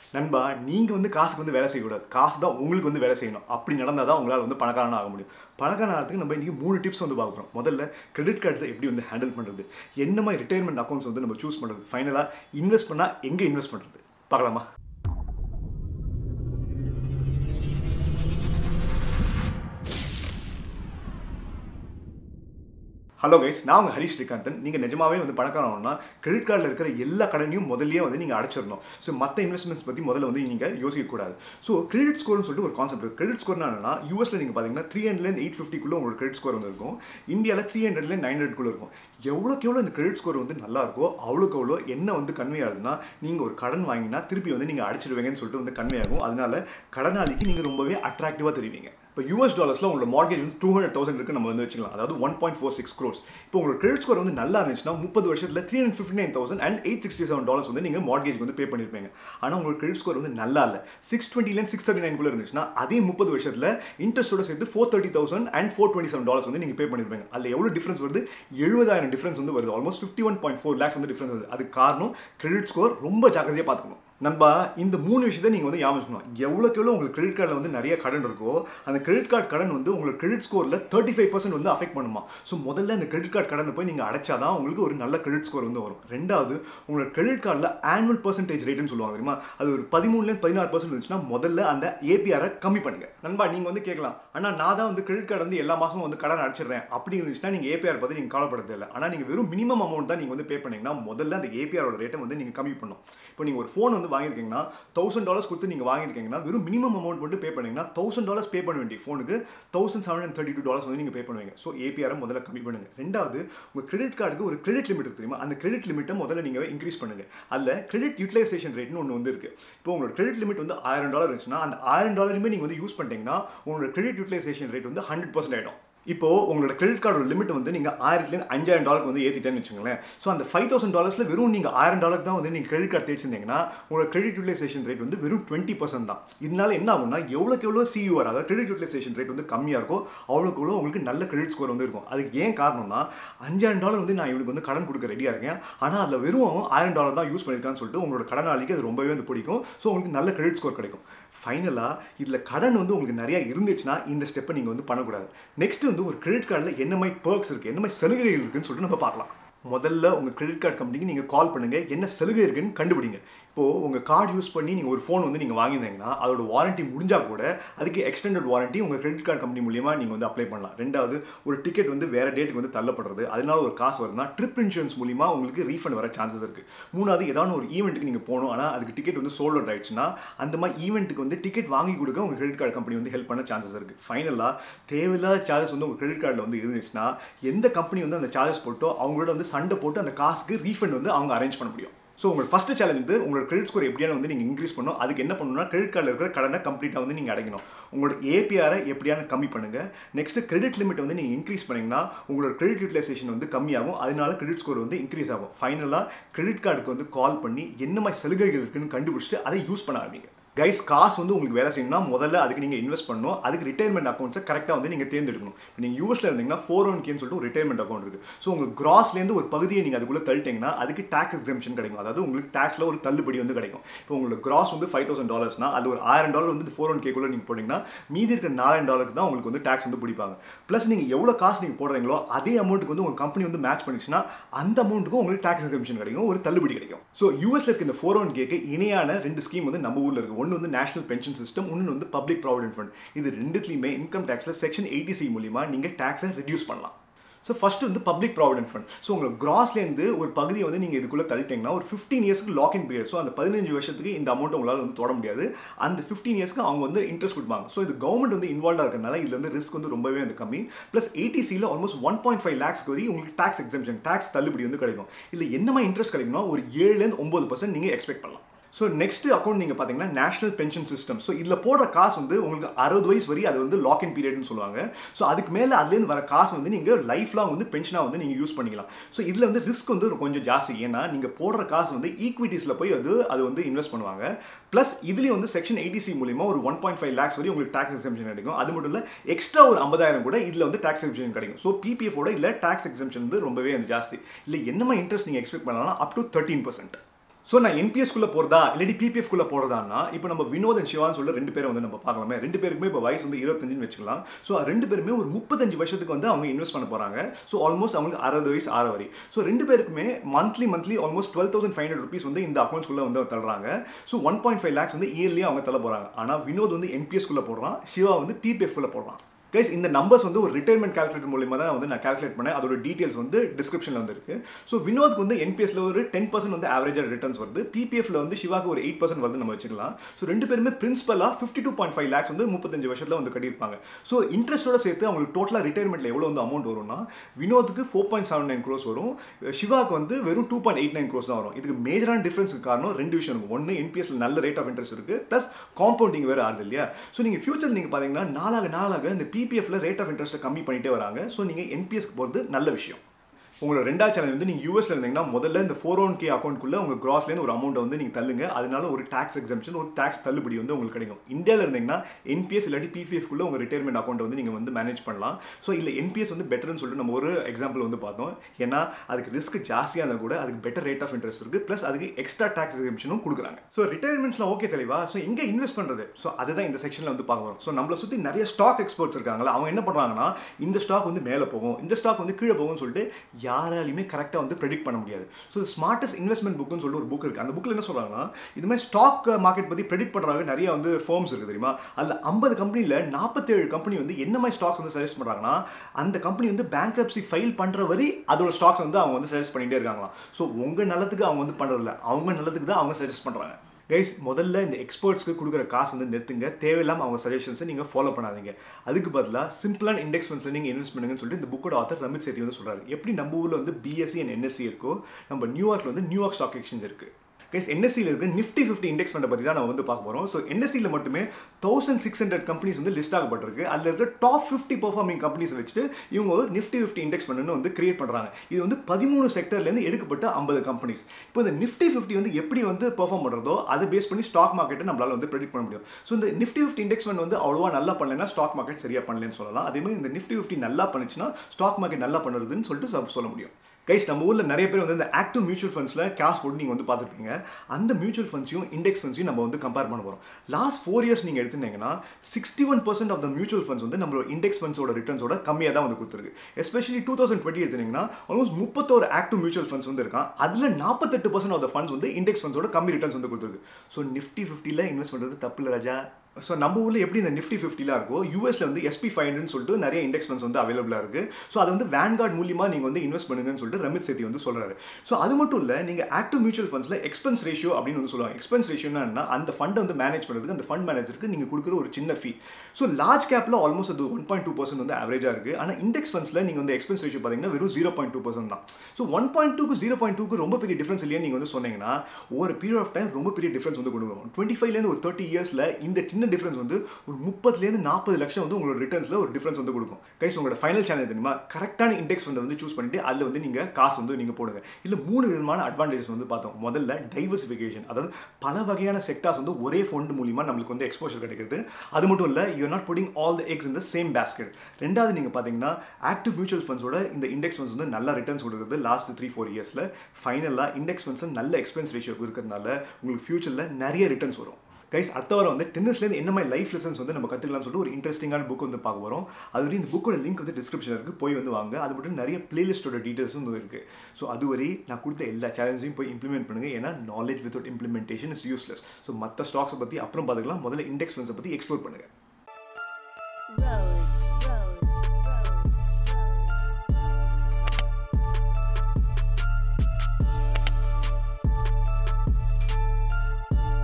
நண்பா நீங்கள் வந்து காசுக்கு வந்து வேலை செய்யக்கூடாது காசு தான் உங்களுக்கு வந்து வேலை செய்யணும் அப்படி நடந்தால் தான் உங்களால் வந்து பணக்காரனாக ஆக முடியும் பணக்காரன் ஆகிறதுக்கு நம்ம இன்றைக்கி மூணு டிப்ஸ் வந்து பார்க்குறோம் முதல்ல கிரெடிட் கார்ட்ஸை எப்படி வந்து ஹேண்டில் பண்ணுறது என்ன மாதிரி ரிட்டையர்மெண்ட் அக்கௌண்ட்ஸ் வந்து நம்ம சூஸ் பண்ணுறது ஃபைனலாக இன்வெஸ்ட் பண்ணால் எங்கே இன்வெஸ்ட் பண்ணுறது பார்க்கலாமா ஹலோ கைஸ் நான் உங்கள் ஹரிஷ் ஸ்ரீகாந்தன் நீங்கள் நிஜமாவே வந்து பணக்காரன் ஆகணும்னா கிரெடிட் கார்டில் இருக்கிற எல்லா கடனையும் முதல்லயே வந்து நீங்கள் அடைச்சிடணும் ஸோ மற்ற இன்வெஸ்ட்மெண்ட்ஸ் பற்றி முதல்ல வந்து நீங்கள் யோசிக்கக்கூடாது ஸோ கிரெடிட் ஸ்கோர்னு சொல்லிட்டு ஒரு கான்செப்ட் இருக்குது கிரெடிட் ஸ்கோர்னா என்னன்னா யூஎஸ்ல நீங்கள் பார்த்தீங்கன்னா த்ரீ ஹண்ட்ரட்லேருந்து எயிட் ஃபிஃப்டிக்குள்ளே உங்களுக்கு கிரெடிட் ஸ்கோர் வந்து இருக்கும் இந்தியாவில் த்ரீ ஹண்ட்ரட்லேருந்து நைன் ஹண்ட்ரட்குள்ளே இருக்கும் எவ்வளோக்கு எவ்வளோ இந்த கிரெடிட் ஸ்கோர் வந்து நல்லா இருக்கோ அவ்வளோக்கு அவ்வளோ என்ன வந்து கன்வே ஆகுதுன்னா நீங்கள் ஒரு கடன் வாங்கினா திருப்பி வந்து நீங்கள் அடிச்சிடுவீங்கன்னு சொல்லிட்டு வந்து கன்வே ஆகும் அதனால கடனாளிக்கு நீங்கள் ரொம்பவே அட்ராக்டிவாக தெரிவிங்க இப்போ யூஎஸ் டாலர்ஸில் உங்களோட மார்க்கெட் வந்து டூ ஹண்ட்ரட் தௌசண்ட் இருக்கு நம்ம வந்து வச்சுக்கலாம் அதாவது one point four six crores இப்போ உங்களோட கிரெடிட் ஸ்கோர் வந்து நல்லா இருந்துச்சுன்னா முப்பது வருஷத்தில் three hundred fifty nine thousand and eight sixty seven dollars வந்து நீங்கள் மார்க்கேஜ் வந்து பே பண்ணியிருப்பீங்க ஆனால் உங்களுக்கு கிரெடிட் ஸ்கோர் வந்து நல்லா இல்லை சிக்ஸ் டுவெண்ட்டிலேருந்து சிக்ஸ் தேர்ட்டி நைன் இருந்துச்சுன்னா அதே முப்பது வருஷத்தில் இன்ட்ரெஸ்ட்டோட சேர்த்து four thirty thousand and four twenty seven dollars வந்து நீங்கள் பே பண்ணியிருப்பீங்க அதில் எவ்வளோ டிஃப்ரென்ஸ் வருது எழுபதாயிரம் டிஃப்ரென்ஸ் வந்து வருது almost fifty one point four lakhs வந்து டிஃப்ரென்ஸ் வருது அதுக்கு காரணம் கிரெடிட் ஸ்கோர் ரொம்ப ஜாக்கிரதையாக பார்த்துக்கணும் நண்பா இந்த மூணு விஷயத்தை நீங்கள் வந்து ஞாபகம் எவ்வளோக்கு எவ்வளோ உங்களுக்கு கிரெடிட் கார்டில் வந்து நிறைய கடன் இருக்கோ அந்த கிரெடிட் கார்டு கடன் வந்து உங்களுக்கு கிரெடிட் ஸ்கோரில் தேர்ட்டி ஃபைவ் பர்சன்ட் வந்து அஃபெக்ட் பண்ணுமா ஸோ முதல்ல அந்த கிரெடிட் கார்டு கடனை போய் நீங்கள் அடைச்சாதான் உங்களுக்கு ஒரு நல்ல கிரெடிட் ஸ்கோர் வந்து வரும் ரெண்டாவது உங்களோட கிரெடிட் கார்டில் ஆனுவல் பர்சன்டேஜ் ரேட்னு சொல்லுவாங்க தெரியுமா அது ஒரு பதிமூணுலேருந்து பதினாறு பர்சன்ட் இருந்துச்சுன்னா முதல்ல அந்த ஏபிஆரை கம்மி பண்ணுங்க நண்பா நீங்கள் வந்து கேட்கலாம் ஆனால் நான் தான் வந்து கிரெடிட் கார்டு வந்து எல்லா மாதமும் வந்து கடன் அடைச்சிடுறேன் அப்படி இருந்துச்சுன்னா நீங்கள் ஏபிஆர் பற்றி நீங்கள் கவலைப்படுறது இல்லை ஆனால் நீங்கள் வெறும் மினிமம் அமௌண்ட் தான் நீங்கள் வந்து பே பண்ணீங்கன்னா முதல்ல அந்த ஏபிஆரோட ரேட்டை வந்து நீங்கள் கம்மி பண்ணும் இப்போ நீங்கள் ஒரு ஃபோன் வந்து வாங்கியிருக்கீங்கன்னா தௌசண்ட் டாலர்ஸ் கொடுத்து நீங்கள் வாங்கியிருக்கீங்கன்னா வெறும் மினிமம் அமௌண்ட் மட்டும் பே பண்ணீங்கன்னா தௌசண்ட் டாலர்ஸ் பே பண்ண வேண்டிய ஃபோனுக்கு thousand seven hundred thirty two dollars வந்து நீங்கள் பே பண்ணுவீங்க ஸோ ஏபிஆரை முதல்ல கம்மி பண்ணுங்க ரெண்டாவது உங்கள் கிரெடிட் கார்டுக்கு ஒரு கிரெடிட் லிமிட் இருக்கு தெரியுமா அந்த கிரெடிட் லிமிட்டை முதல்ல நீங்கள் இன்க்ரீஸ் பண்ணுங்க அதில் கிரெடிட் யூட்டிலைசேஷன் ரேட்னு ஒன்று வந்து இருக்கு இப்போ உங்களோட கிரெடிட் லிமிட் வந்து ஆயிரம் டாலர் இருந்துச்சுன்னா அந்த ஆயிரம் டாலருமே நீங்கள் வந்து யூஸ் பண்ணிட்டீங்கன்னா உங்களோட கிரெடிட் யூட்டிலைசேஷன் ரேட் வந்து ஹண்ட்ரட் பர்சன்ட் ஆகிடும் இப்போ உங்களோட கிரெடிட் கார்டோட லிமிட் வந்து நீங்கள் ஆயிரத்துலேருந்து அஞ்சாயிரம் டாலருக்கு வந்து ஏற்றிட்டேன்னு வச்சுங்களேன் ஸோ அந்த ஃபைவ் தௌசண்ட் டாலர்ஸில் வெறும் நீங்கள் ஆயிரம் டாலருக்கு தான் வந்து நீங்கள் கிரெடிட் கார்டு தேய்ச்சிருந்தீங்கன்னா உங்களோட கிரெடிட் யூட்டிலைசேஷன் ரேட் வந்து வெறும் டுவெண்ட்டி பர்சன்ட் தான் இதனால என்ன ஆகும்னா எவ்வளோக்கு எவ்வளோ சியூஆர் அதாவது கிரெடிட் யூட்டிலைசேஷன் ரேட் வந்து கம்மியாக இருக்கும் அவ்வளோக்கு எவ்வளோ உங்களுக்கு நல்ல கிரெடிட் ஸ்கோர் வந்து இருக்கும் அதுக்கு ஏன் காரணம்னா அஞ்சாயிரம் டாலர் வந்து நான் இவனுக்கு வந்து கடன் கொடுக்க ரெடியாக இருக்கேன் ஆனால் அதில் வெறும் ஆயிரம் டாலர் தான் யூஸ் பண்ணியிருக்கான்னு சொல்லிட்டு உங்களோட கடனாளிக்கு அது ரொம்பவே வந்து பிடிக்கும் ஸோ உங்களுக்கு நல்ல கிரெடிட் ஸ்கோர் கிடைக்கும் ஃபைனலாக இதில் கடன் வந்து உங்களுக்கு நிறையா இருந்துச்சுன்னா இந்த ஸ்டெப்பை நீங்கள் வந்து பண்ணக்கூடாது நெக்ஸ்ட் வந்து ஒரு கிரெடிட் கார்டில் என்ன மாதிரி பர்க்ஸ் இருக்குது என்ன மாதிரி சலுகைகள் இருக்குன்னு சொல்லிட்டு நம்ம பார்க்கலாம் முதல்ல உங்கள் கிரெடிட் கார்டு கம்பெனிக்கு நீங்கள் கால் பண்ணுங்கள் என்ன சலுகை இருக்குன்னு கண்டுபிடிங்க இப்போது உங்கள் கார்டு யூஸ் பண்ணி நீங்கள் ஒரு ஃபோன் வந்து நீங்கள் வாங்கியிருந்தீங்கன்னா அதோட வாரண்ட்டி முடிஞ்சால் கூட அதுக்கு எக்ஸ்டெண்டட் வாரண்ட்டி உங்கள் கிரெடிட் கார்டு கம்பெனி மூலியமாக நீங்கள் வந்து அப்ளை பண்ணலாம் ரெண்டாவது ஒரு டிக்கெட் வந்து வேறு டேட்டுக்கு வந்து தள்ளப்படுறது அதனால ஒரு காசு வருதுன்னா ட்ரிப் இன்சூரன்ஸ் மூலியமாக உங்களுக்கு ரீஃபண்ட் வர சான்சஸ் இருக்குது மூணாவது ஏதாவது ஒரு ஈவெண்ட்டுக்கு நீங்கள் போகணும் ஆனால் அதுக்கு டிக்கெட் வந்து சோல்ட் அவுட் ஆயிடுச்சுன்னா அந்த மாதிரி ஈவெண்ட்டுக்கு வந்து டிக்கெட் வாங்கி கொடுக்க உங்கள் கிரெடிட் கார்டு கம்பெனி வந்து ஹெல்ப் பண்ண சான்சஸ் இருக்குது ஃபைனலாக தேவையில்லாத சார்ஜஸ் வந்து உங்கள் கிரெடிட் கார்டில் வந்து இருந்துச்சுன்னா எந்த கம்பெனி வந்து அந்த சார்ஜஸ் போட்டோ அவங்களோட வந்து சண்டை போட்டு அந்த காசுக்கு ரீஃபண்ட் வந்து அவங்க அரேஞ்ச் பண்ண முடியும் ஸோ உங்களுக்கு ஃபஸ்ட்டு சேலஞ்ச் வந்து உங்களோட கிரெடிட் ஸ்கோர் எப்படியான வந்து நீங்கள் இன்க்ரீஸ் பண்ணணும் அதுக்கு என்ன பண்ணணும்னா கிரெடிட் கார்டில் இருக்கிற கடனை கம்ப்ளீட்டாக வந்து நீங்கள் அடைக்கணும் உங்களோட ஏபிஆரை எப்படியான கம்மி பண்ணுங்கள் நெக்ஸ்ட் கிரெடிட் லிமிட் வந்து நீங்கள் இன்க்ரீஸ் பண்ணிங்கன்னா உங்களோட கிரெடிட் யூட்டிலைசேஷன் வந்து கம்மியாகும் அதனால கிரெடிட் ஸ்கோர் வந்து இன்க்ரீஸ் ஆகும் ஃபைனலாக கிரெடிட் கார்டுக்கு வந்து கால் பண்ணி என்ன மாதிரி சலுகைகள் இருக்குன்னு கண்டுபிடிச்சிட்டு அதை யூஸ் பண்ண ஆரம்பிங்க கைஸ் காசு வந்து உங்களுக்கு வேலை செய்யணும்னா முதல்ல அதுக்கு நீங்கள் இன்வெஸ்ட் பண்ணணும் அதுக்கு ரிட்டைர்மெண்ட் அக்கௌண்ட்ஸை கரெக்டாக வந்து நீங்கள் தேர்ந்தெடுக்கணும் இப்போ நீங்கள் யூஎஸ்ல இருந்தீங்கன்னா ஃபோர் ஒன் கேன்னு சொல்லிட்டு ஒரு ரிட்டைர்மெண்ட் அக்கௌண்ட் இருக்குது ஸோ உங்களுக்கு கிராஸ்லேருந்து ஒரு பகுதியை நீங்கள் அதுக்குள்ளே தள்ளிட்டீங்கன்னா அதுக்கு டேக்ஸ் எக்ஸம்ஷன் கிடைக்கும் அதாவது உங்களுக்கு டேக்ஸில் ஒரு தள்ளுபடி வந்து கிடைக்கும் இப்போ உங்களுக்கு கிராஸ் வந்து ஃபைவ் தௌசண்ட் டாலர்ஸ்னா அது ஒரு ஆயிரம் டாலர் வந்து ஃபோர் ஒன் கேக்குள்ளே நீங்கள் போட்டிங்கன்னா மீதி இருக்கிற நாலாயிரம் டாலருக்கு தான் உங்களுக்கு வந்து டேக்ஸ் வந்து பிடிப்பாங்க ப்ளஸ் நீங்கள் எவ்வளோ காசு நீங்கள் போடுறீங்களோ அதே அமௌண்ட்டுக்கு வந்து உங்கள் கம்பெனி வந்து மேட்ச் பண்ணிச்சுன்னா அந்த அமௌண்ட்டுக்கும் உங்களுக்கு டேக்ஸ் எக்ஸம்ஷன் கிடைக்கும் ஒரு தள்ளுபடி கிடைக்கும் ஸோ யூஎஸ்ல இருக்க இந்த ஃபோர் ஒன் கேக்கு இணையான ரெண்டு ஸ்கீம் வந்து நம்ம ஊரில் இருக்குது ஒன்று வந்து நேஷனல் பென்ஷன் பென்ஷன் சிஸ்டம் ஒன்று வந்து பப்ளிக் ப்ராவிடென்ட் ஃபண்ட் இது ரெண்டுத்துலையுமே இன்கம் டேக்ஸில் செக்ஷன் எயிட்டி சி மூலிமா நீங்கள் டேக்ஸை ரெடியூஸ் பண்ணலாம் ஸோ ஃபஸ்ட்டு வந்து பப்ளிக் ப்ராவிடென்ட் ஃபண்ட் ஸோ உங்களுக்கு கிராஸ்லேருந்து ஒரு பகுதியை வந்து நீங்கள் இதுக்குள்ளே தள்ளிட்டீங்கன்னா ஒரு ஃபிஃப்டீன் இயர்ஸ்க்கு லாக் இன் பீரியட் ஸோ அந்த பதினஞ்சு வருஷத்துக்கு இந்த அமௌண்ட் உங்களால் வந்து தொட முடியாது அந்த ஃபிஃப்டீன் இயர்ஸ்க்கு அவங்க வந்து இன்ட்ரெஸ்ட் கொடுப்பாங்க ஸோ இது கவர்மெண்ட் வந்து இன்வால்வாக இருக்கிறனால இதில் வந்து ரிஸ்க் வந்து ரொம்பவே வந்து கம்மி ப்ளஸ் ஏடிசியில் ஆல்மோஸ்ட் ஒன் பாயிண்ட் ஃபைவ் லேக்ஸ்க்கு வரைக்கும் உங்களுக்கு டேக்ஸ் எக்ஸம்ஷன் டேக்ஸ் தள்ளுபடி வந்து கிடைக்கும் இல்லை என்ன மாதிரி இன்ட்ரெஸ்ட் கிடைக்கும்னா ஒரு ஏழுலேருந்து ஒம்பது பர்சன்ட் நீங்கள் எக்ஸ்பெக்ட் பண்ணலாம் ஸோ நெக்ஸ்ட் அக்கௌண்ட் நீங்கள் பார்த்தீங்கன்னா நேஷனல் பென்ஷன் சிஸ்டம் ஸோ இதில் போடுற காசு வந்து உங்களுக்கு அறுபது வயசு வரை அது வந்து லாக் இன் பீரியட்னு சொல்லுவாங்க ஸோ அதுக்கு மேலே அதுலேருந்து வர காசு வந்து நீங்கள் லைஃப் லாங் வந்து பென்ஷனாக வந்து நீங்கள் யூஸ் பண்ணிக்கலாம் ஸோ இதில் வந்து ரிஸ்க் வந்து கொஞ்சம் ஜாஸ்தி ஏன்னா நீங்கள் போடுற காசு வந்து ஈக்விட்டிஸில் போய் அது அது வந்து இன்வெஸ்ட் பண்ணுவாங்க ப்ளஸ் இதுலேயும் வந்து செக்ஷன் எயிட்டி சி மூலியமாக ஒரு ஒன் பாயிண்ட் ஃபைவ் லேக்ஸ் வரை உங்களுக்கு டேக்ஸ் எக்ஸம்ஷன் கிடைக்கும் அது மட்டும் இல்லை எக்ஸ்ட்ரா ஒரு ஐம்பதாயிரம் கூட இதில் வந்து டேக்ஸ் எக்ஸம்ஷன் கிடைக்கும் ஸோ பிபிஎஃபோட இல்லை டேக்ஸ் எக்ஸம்ஷன் வந்து ரொம்பவே வந்து ஜாஸ்தி இல்லை என்னமா இன்ட்ரெஸ்ட் நீங்கள் எக்ஸ்பெக்ட் பண்ணலாம் up to thirteen percent so நான் NPS குள்ள போகிறதா இல்லாட்டி பிபிஎஃப் குள்ள போகிறதான்னா இப்போ நம்ம வினோத் அண்ட் சிவான்னு சொல்ல ரெண்டு பேரை வந்து நம்ம பார்க்கலாமே ரெண்டு பேருக்குமே இப்போ வயசு வந்து இருபத்தஞ்சுன்னு வச்சுக்கலாம் ஸோ ரெண்டு பேருமே ஒரு முப்பத்தஞ்சு வருஷத்துக்கு வந்து அவங்க இன்வெஸ்ட் பண்ண போகிறாங்க ஸோ ஆல்மோஸ்ட் அவங்களுக்கு அறுபது வயசு ஆறு வரை ஸோ ரெண்டு பேருக்குமே monthly monthly almost twelve thousand five hundred rupees வந்து இந்த அக்கௌண்ட்ஸ்குள்ளே வந்து தள்ளுறாங்க so one point five lakhs வந்து இயர்லி அவங்க தள்ள போகிறாங்க ஆனால் வினோத் வந்து என்பிஎஸ் குள்ள போடுறான் சிவா வந்து பிபிஎஃப் குள்ள போடுறான் கைஸ் இந்த நம்பர்ஸ் வந்து ஒரு ரிட்டைர்மெண்ட் கால்குலேட்டர் மூலியமாக தான் வந்து நான் கால்குலேட் பண்ணேன் அதோட டீடைல்ஸ் வந்து டிஸ்கிரிப்ஷனில் வந்து இருக்கு ஸோ வினோத்க்கு வந்து என்பிஎஸ்ல ஒரு டென் பர்சன்ட் வந்து ஆவரேஜாக ரிட்டர்ன்ஸ் வருது பிபிஎஃப்ல வந்து சிவாக்கு ஒரு எயிட் பர்சன்ட் வருது நம்ம வச்சுக்கலாம் ஸோ ரெண்டு பேருமே பிரின்சிபலாக fifty two point five lakhs வந்து முப்பத்தஞ்சு வருஷத்தில் வந்து கட்டியிருப்பாங்க ஸோ இன்ட்ரெஸ்ட்டோட சேர்த்து அவங்களுக்கு டோட்டலாக ரிட்டைர்மெண்ட்ல எவ்வளோ வந்து அமௌண்ட் வரும்னா வினோத்துக்கு four point seven nine crores வரும் சிவாக்கு வந்து வெறும் two point eight nine crores தான் வரும் இதுக்கு மேஜரான டிஃபரன்ஸுக்கு காரணம் ரெண்டு விஷயம் இருக்கும் ஒன்று என்பிஎஸ்ல நல்ல ரேட் ஆஃப் இன்ட்ரெஸ்ட் இருக்கு ப்ளஸ் காம்பவுண்டிங் வேறு ஆகுது இல்லையா ஸோ நீங்கள் ஃபியூச்சர் நீங்கள் பார்த்தீங்கன்னா நாளாக நாளாக இந்த பிபிஎஃப்ல ரேட் ஆஃப் இன்ட்ரெஸ்ட்டை கம்மி பண்ணிட்டே வராங்க ஸோ நீங்கள் என்பிஎஸ்க்கு போகிறது நல்ல விஷயம் உங்களோட ரெண்டாவது சேனல் வந்து நீங்கள் யூஎஸ்ல இருந்தீங்கன்னா முதல்ல இந்த ஃபோர் ஒன் கே அக்கௌண்ட்குள்ளே உங்கள் கிராஸ்லேருந்து ஒரு அமௌண்ட்டை வந்து நீங்கள் தள்ளுங்க அதனால ஒரு டாக்ஸ் எக்ஸம்ஷன் ஒரு டாக்ஸ் தள்ளுபடி வந்து உங்களுக்கு கிடைக்கும் இந்தியாவில் இருந்தீங்கன்னா என்பிஎஸ் இல்லாட்டி பிபிஎஃப்குள்ளே உங்கள் ரிட்டைர்மெண்ட் அக்கௌண்ட் வந்து நீங்கள் வந்து மேனேஜ் பண்ணலாம் ஸோ இல்லை என்பிஎஸ் வந்து பெட்டர்னு சொல்லிட்டு நம்ம ஒரு எக்ஸாம்பிள் வந்து பார்த்தோம் ஏன்னா அதுக்கு ரிஸ்க் ஜாஸ்தியாக இருந்தால் கூட அதுக்கு பெட்டர் ரேட் ஆஃப் இன்ட்ரெஸ்ட் இருக்குது ப்ளஸ் அதுக்கு எக்ஸ்ட்ரா டாக்ஸ் எக்ஸம்ஷனும் கொடுக்குறாங்க ஸோ ரிட்டைர்மெண்ட்ஸ்லாம் ஓகே தெளிவா ஸோ எங்கே இன்வெஸ்ட் பண்ணுறது ஸோ அதுதான் இந்த செக்ஷனில் வந்து பார்க்குறோம் ஸோ நம்மளை சுற்றி நிறைய ஸ்டாக் எக்ஸ்பர்ட்ஸ் இருக்காங்களா அவங்க என்ன பண்ணுறாங்கன்னா இந்த ஸ்டாக் வந்து மேலே போகும் இந்த ஸ்டாக் வந்து கீழே போகும்னு சொல்லிட்டு யாராலையுமே கரெக்டாக வந்து ப்ரெடிக்ட் பண்ண முடியாது ஸோ ஸ்மார்ட்டஸ்ட் இன்வெஸ்ட்மெண்ட் புக்குன்னு சொல்லிட்டு ஒரு புக் இருக்குது அந்த புக்கில் என்ன சொல்கிறாங்கன்னா இது மாதிரி ஸ்டாக் மார்க்கெட் பற்றி ப்ரெடிக்ட் பண்ணுறாங்க நிறைய வந்து ஃபேர்ம்ஸ் இருக்குது தெரியுமா அதில் ஐம்பது கம்பெனியில் நாற்பத்தேழு கம்பெனி வந்து என்ன மாதிரி ஸ்டாக்ஸ் வந்து சஜஸ்ட் பண்ணுறாங்கன்னா அந்த கம்பெனி வந்து பேங்க்ரப்சி ஃபைல் பண்ணுற வரை அதோட ஸ்டாக்ஸ் வந்து அவங்க வந்து சஜஸ்ட் பண்ணிகிட்டே இருக்காங்களாம் ஸோ உங்கள் நல்லதுக்கு அவங்க வந்து பண்ணுறதில்ல அவங்க நல்லதுக்கு தான் அவங்க சஜஸ்ட் பண்ணுறாங்க கைஸ் முதல்ல இந்த எக்ஸ்பர்ட்ஸ்க்கு கொடுக்குற காசு வந்து நிறுத்துங்க தேவையில்லாமல் அவங்க சஜஷன்ஸை நீங்கள் ஃபாலோ பண்ணாதீங்க அதுக்கு பதிலாக சிம்பிளான இண்டெக்ஸ் ஃபண்ட்ஸில் நீங்கள் இன்வெஸ்ட் பண்ணுங்கன்னு சொல்லிட்டு இந்த புக்கோட ஆத்தர் ரமித் சேத்தி வந்து சொல்கிறாரு எப்படி நம்ம ஊரில் வந்து பிஎஸ்சி அண்ட் என்எஸ்சி இருக்கோ நம்ம நியூயார்க்கில் வந்து நியூயார்க் ஸ்டாக் எக்ஸ்சேஞ்ச் இருக்குது கைஸ் என்எஸ்சியில் இருக்க நிஃப்டி ஃபிஃப்டி இண்டெக்ஸ் ஃபண்டை பற்றி தான் நம்ம வந்து பார்க்க போகிறோம் ஸோ என்எஸ்சியில் மட்டுமே தௌசண்ட் சிக்ஸ் ஹண்ட்ரட் கம்பெனிஸ் வந்து லிஸ்ட் ஆகப்பட்டிருக்கு அதில் இருக்க டாப் ஃபிஃப்டி பர்ஃபார்மிங் கம்பெனிஸ் வச்சுட்டு இவங்க ஒரு நிஃப்டி ஃபிஃப்டி இண்டெக்ஸ் ஃபண்டுன்னு வந்து கிரியேட் பண்ணுறாங்க இது வந்து பதிமூணு செக்டர்லேருந்து எடுக்கப்பட்ட ஐம்பது கம்பெனிஸ் இப்போ இந்த நிஃப்டி ஃபிஃப்டி வந்து எப்படி வந்து பெர்ஃபார்ம் பண்ணுறதோ அதை பேஸ் பண்ணி ஸ்டாக் மார்க்கெட்டை நம்மளால் வந்து ப்ரெடிக்ட் பண்ண முடியும் ஸோ இந்த நிஃப்டி ஃபிஃப்டி இண்டெக்ஸ் ஃபண்ட் வந்து அவ்வளோவா நல்லா பண்ணலைன்னா ஸ்டாக் மார்க்கெட் சரியாக பண்ணலன்னு சொல்லலாம் அதே மாதிரி இந்த நிஃப்டி ஃபிஃப்டி நல்லா பண்ணுச்சுன்னா ஸ்டாக் மார்க்கெட் நல்லா பண்ணுறதுன்னு சொல்லிட்டு சொல்ல முடியும் கைஸ் நம்ம ஊரில் நிறைய பேர் வந்து இந்த ஆக்டிவ் மியூச்சுவல் ஃபண்ட்ஸில் கேஷ் போட்டு நீங்கள் வந்து பார்த்துருப்பீங்க அந்த மியூச்சுவல் ஃபண்ட்ஸையும் இண்டெக்ஸ் ஃபண்ட்ஸையும் நம்ம வந்து கம்பேர் பண்ண போகிறோம் லாஸ்ட் ஃபோர் இயர்ஸ் நீங்கள் எடுத்துட்டீங்கன்னா sixty one percent of the mutual funds வந்து நம்மளோட இண்டெக்ஸ் ஃபண்ட்ஸோட ரிட்டர்ன்ஸோட கம்மியாக தான் வந்து கொடுத்துருக்கு எஸ்பெஷலி டூ தௌசண்ட் டுவெண்ட்டி எடுத்தீங்கன்னா ஆல்மோஸ்ட் முப்பத்தோரு ஆக்டிவ் மியூச்சுவல் ஃபண்ட்ஸ் வந்து இருக்கான் அதில் நாற்பத்தெட்டு பர்சன்ட் ஆஃப் த ஃபண்ட்ஸ் வந்து இண்டெக்ஸ் ஃபண்ட்ஸோட கம்மி ரிட்டர்ன்ஸ் வந்து கொடுத்துருக்கு ஸோ நிஃப்டி ஃபிஃப்டியில் இன்வெஸ்ட் பண்ணுறது தப்பு இல்லை ராஜா ஸோ நம்ம ஊரில் எப்படி இந்த நிஃப்டி ஃபிஃப்டிலாம் இருக்கோ யூஎஸ்ல வந்து எஸ்பி ஃபைவ் ஹண்ட்ரட்னு சொல்லிட்டு நிறைய இண்டெக்ஸ் ஃபண்ட்ஸ் வந்து அவைலபிளாக இருக்குது ஸோ அது வந்து வேன்கார்ட் மூலியமாக நீங்கள் வந்து இன்வெஸ்ட் பண்ணுங்கன்னு சொல்லிட்டு ரமித் சேத்தி வந்து சொல்கிறாரு ஸோ அது மட்டும் இல்லை நீங்கள் ஆக்டிவ் மியூச்சுவல் ஃபண்ட்ஸில் எக்ஸ்பென்ஸ் ரேஷியோ அப்படின்னு வந்து சொல்லுவாங்க எக்ஸ்பென்ஸ் ரேஷியோனா என்ன அந்த ஃபண்டை வந்து மேனேஜ் பண்ணுறதுக்கு அந்த ஃபண்ட் மேனேஜருக்கு நீங்கள் கொடுக்குற ஒரு சின்ன ஃபீ ஸோ லார்ஜ் கேப்பில் ஆல்மோஸ்ட் அது ஒன் பாயிண்ட் டூ பர்சன்ட் வந்து ஆவரேஜாக இருக்குது ஆனால் இண்டெக்ஸ் ஃபண்ட்ஸில் நீங்கள் வந்து எக்ஸ்பென்ஸ் ரேஷியோ பார்த்தீங்கன்னா வெறும் ஜீரோ பாயிண்ட் டூ பர்சன்ட் தான் ஸோ ஒன் பாயிண்ட் டூக்கு ஜீரோ பாயிண்ட் டூக்கு ரொம்ப பெரிய டிஃபரன்ஸ் இல்லையா நீங்கள் வந்து சொன்னீங்கன்னா ஒரு பீரியட் ஆஃப் டைம் ரொம்ப பெரிய டிஃபரன்ஸ் வந்து கொடுக்கும் டுவெண்ட்டி ஃபைவ்லேருந்து ஒரு தேர்ட்டி இயர்ஸில் இந்த சின்ன டிஃபரன்ஸ் வந்து ஒரு முப்பதுலேருந்து நாற்பது லட்சம் வந்து உங்களோட ரிட்டர்ன்ஸில் ஒரு டிஃபரன்ஸ் வந்து கொடுக்கும் கைஸ் உங்களோட ஃபைனல் சேனல் தெரியுமா கரெக்டான இண்டெக்ஸ் ஃபண்ட் வந்து சூஸ் பண்ணிட்டு அதில் வந்து நீங்கள் காசு வந்து நீங்கள் போடுங்க இல்லை மூணு விதமான அட்வான்டேஜஸ் வந்து பார்த்தோம் முதல்ல டைவர்சிஃபிகேஷன் அதாவது பல வகையான செக்டார்ஸ் வந்து ஒரே ஃபண்ட் மூலியமா நம்மளுக்கு வந்து எக்ஸ்போஷர் கிடைக்குது அது மட்டும் இல்லை you not putting all the eggs இந்த சேம் பேஸ்கெட் ரெண்டாவது நீங்கள் பார்த்தீங்கன்னா ஆக்டிவ் மியூச்சுவல் ஃபண்ட்ஸோட இந்த இண்டெக்ஸ் ஃபண்ட்ஸ் வந்து நல்ல ரிட்டர்ன்ஸ் கொடுக்குறது லாஸ்ட் த்ரீ ஃபோர் இயர்ஸில் ஃபைனலாக இண்டெக்ஸ் ஃபண்ட்ஸ் நல்ல எக்ஸ்பென்ஸ் ரேஷியோ இருக்கிறதுனால உங்களுக்கு ஃபியூச்சரில் நிறைய ரிட்டர்ன்ஸ் வரும் கைஸ் அடுத்த வாரம் வந்து டென்னிஸ்லேருந்து என்ன மாதிரி லைஃப் லெசன்ஸ் வந்து நம்ம கற்றுக்கலாம்னு சொல்லிட்டு ஒரு இன்ட்ரெஸ்டிங்கான புக் வந்து பார்க்க போகிறோம் அது வரையும் இந்த புக்கோட லிங்க் வந்து டிஸ்கிரிப்ஷன் இருக்குது போய் வந்து வாங்க அது மட்டும் நிறைய பிளேலிஸ்டோட டீட்டெயில்ஸும் வந்து இருக்குது ஸோ அதுவரை நான் கொடுத்த எல்லா சேலஞ்சையும் போய் இம்ப்ளிமெண்ட் பண்ணுங்கள் ஏன்னா knowledge without implementation is useless so மற்ற ஸ்டாக்ஸை பற்றி அப்புறம் பார்த்துக்கலாம் முதல்ல இண்டெக்ஸ் ஃபண்ட்ஸை பற்றி எக்ஸ்ப்ளோர் பண்ணுங்கள்